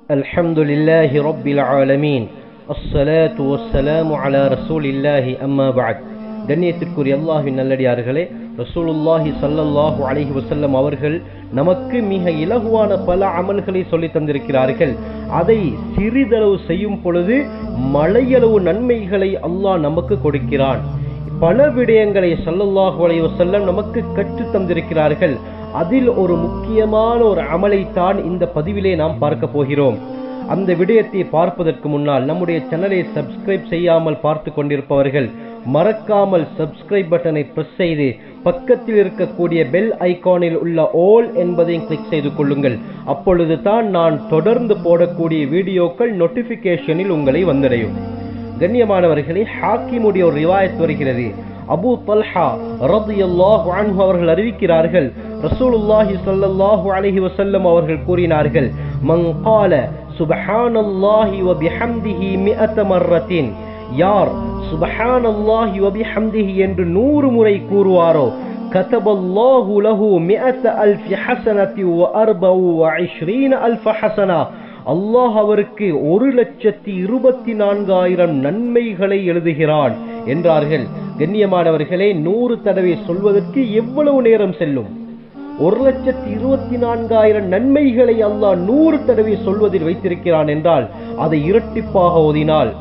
الحمد لله رب العالمين الصلاة والسلام على رسول الله أما بعد கண்ணியத்திற்குரிய அல்லாஹின் நல்லடியார்களே ரசூலுல்லாஹி ஸல்லல்லாஹு அலைஹி வஸல்லம் அவர்கள் நமக்கு மிக இலகுவான பல அமல்களை சொல்லி தந்திருக்கிறார்கள் அதை சிறிதளவு செய்யும் பொழுது மலையளவு நன்மைகளை அல்லாஹ் நமக்கு கொடுக்கிறான் பல விடயங்களை ஸல்லல்லாஹு அலைஹி வஸல்லம் நமக்கு கற்றுத் தந்திருக்கிறார்கள் அதில் ஒரு முக்கியமான ஒரு அமலைத்தான் இந்த பதிவிலே நாம் பார்க்க போகிறோம் அந்த விடயத்தை பார்ப்பதற்கு முன்னால் நம்முடைய சேனலை சப்ஸ்கிரைப் செய்யாமல் பார்த்து கொண்டிருப்பவர்கள் மறக்காமல் சப்ஸ்கிரைப் பட்டனை பிரஸ் செய்து பக்கத்தில் இருக்கக்கூடிய பெல் ஐகானில் உள்ள ஓல் என்பதையும் கிளிக் செய்து கொள்ளுங்கள் அப்பொழுது தான் நான் தொடர்ந்து போடக்கூடிய வீடியோக்கள் நோட்டிபிகேஷனில் உங்களை வந்தடையும் கண்ணியமானவர்களே ஹாக்கிமுடைய ஒரு ரிவாயத் வருகிறது அபூ தல்ஹா ரதியல்லாஹு அன்ஹு அவர்கள் அறிவிக்கிறார்கள் ரசூலுல்லாஹி ஸல்லல்லாஹு அலைஹி வஸல்லம் அவர்கள் கூறினார்கள் மன் قال சுப்ஹானல்லாஹி வ பிஹம்திஹி மிஅத மர்ரத்தின் யார் சுப்ஹானல்லாஹி வ பிஹம்திஹி என்று நூறு முறை கூறுவாரோ கதபல்லாஹு லஹு மிஅத அல்ஃபி ஹஸனத்தி வ அர்பஉ வ இஷ்ரீன அல்ஃப ஹஸனா அல்லாஹ் அவருக்கு ஒரு லட்சத்தி இருபத்தி நான்காயிரம் நன்மைகளை எழுதுகிறான் என்றார்கள் கண்ணியமானவர்களே நூறு தடவை சொல்வதற்கு எவ்வளவு நேரம் செல்லும் ஒரு லட்சத்தி இருபத்தி நான்காயிரம் நன்மைகளை அல்லாஹ் நூறு தடவை சொல்வதில் வைத்திருக்கிறான் என்றால் அதை இரட்டிப்பாக ஓதினால்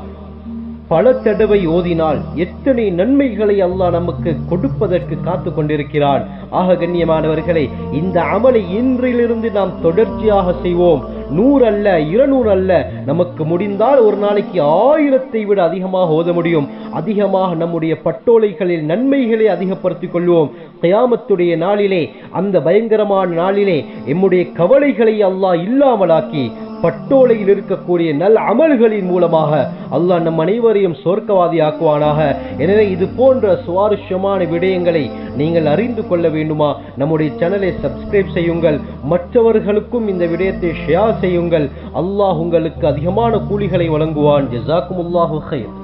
பல தடவை ஓதினால் எத்தனை நன்மைகளை அல்லாஹ் நமக்கு கொடுப்பதற்கு காத்து கொண்டிருக்கிறான் ஆக கண்ணியமானவர்களே இந்த அமலை இன்றிலிருந்து நாம் தொடர்ச்சியாக செய்வோம் நூறு அல்ல இருநூறு அல்ல நமக்கு முடிந்தால் ஒரு நாளைக்கு ஆயிரத்தை விட அதிகமாக ஓத முடியும் அதிகமாக நம்முடைய பட்டோலைகளில் நன்மைகளை அதிகப்படுத்திக் கொள்வோம் கயாமத்துடைய நாளிலே அந்த பயங்கரமான நாளிலே எம்முடைய கவலைகளை அல்லாஹ் இல்லாமலாக்கி பட்டோலையில் இருக்கக்கூடிய நல் அமல்களின் மூலமாக அல்லாஹ் நம் அனைவரையும் சொர்க்கவாதி ஆக்குவானாக எனவே இது போன்ற சுவாரஸ்யமான விடயங்களை நீங்கள் அறிந்து கொள்ள வேண்டுமா நம்முடைய சேனலை சப்ஸ்கிரைப் செய்யுங்கள் மற்றவர்களுக்கும் இந்த விடயத்தை ஷேர் செய்யுங்கள் அல்லாஹ் உங்களுக்கு அதிகமான கூலிகளை வழங்குவான் ஜசாக்குமுல்லாஹு ஹைர்